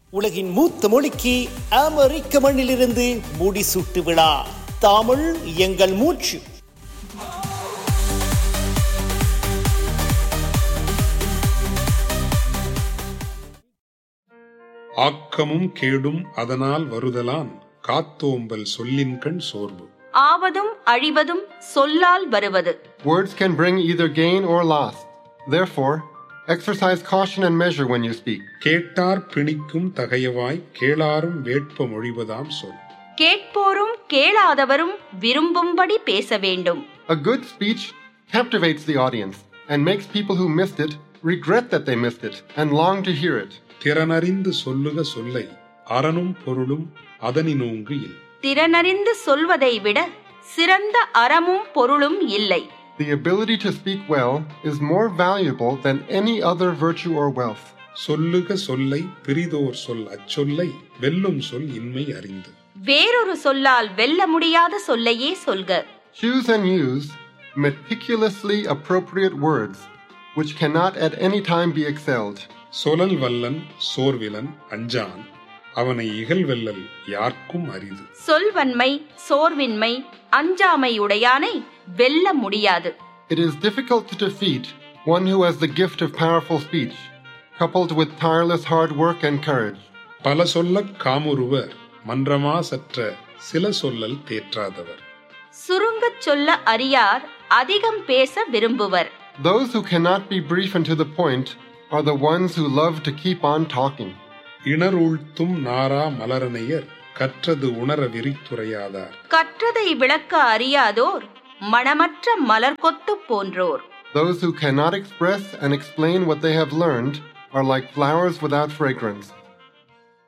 உலகின் மூத்த மொழிக்கு அமெரிக்க மண்ணிலிருந்து முடிசூட்டு விழா தமிழ் எங்கள் மூச்சு ஆக்கமும் கேடும் அதனால் வருதலான் காத்தோம்பல் சொல்லின்கண் சோர்வு ஆவதும் அழிவதும் சொல்லால் வருவது Words can bring either gain or loss. Therefore, exercise caution and measure when you speak. கேட்டார் பிணிக்கும் தகையவாய் கேளாரும் வேட்ப மொழிவதாம் சொல் கேட்போரும் கேளாதவரும் விரும்பும்படி பேச வேண்டும் A good speech captivates the audience and makes people who missed it regret that they missed it and long to hear it. திறனறிந்து சொல்லுக சொல்லை அறனும் பொருளும் அதனினோங்கு இல் திறனறிந்து சொல்வதை விட சிறந்த அறமும் பொருளும் இல்லை The ability to speak well is more valuable than any other virtue or wealth. சொல்லுக சொல்லை பிரிதோர் சொல் அச்சொல்லை வெல்லும் சொல் இன்மை அறிந்து வேறொரு சொல்லால் வெல்ல முடியாத சொல்லையே சொல்க Choose and use meticulously appropriate words which cannot at any time be excelled. சொலல் வல்லன் சோர்விலன் Anjaan அவனை இகழ்வெல்லல் யார்க்கும் அரிது சொல்வன்மை சோர்வின்மை அஞ்சாமையுடையானை வெல்ல முடியாது It is difficult to defeat one who has the gift of powerful speech, coupled with tireless hard work and courage. பல சொல்லக் காமுறுவர் மன்றமா சற்ற சில சொல்லல் தேற்றாதவர் சுருங்கச் சொல்ல அறியார் அதிகம் பேச விரும்புவர் Those who cannot be brief and to the point are the ones who love to keep on talking. இணர்வுழ்த்தும் நாரா மலரணையர் கற்றது உணர விரித்துரையாதார் கற்றதை விளக்க அறியாதோர் மணமற்ற மலர் கொத்து போன்றோர் Those who cannot express and explain what they have learned are like flowers without fragrance.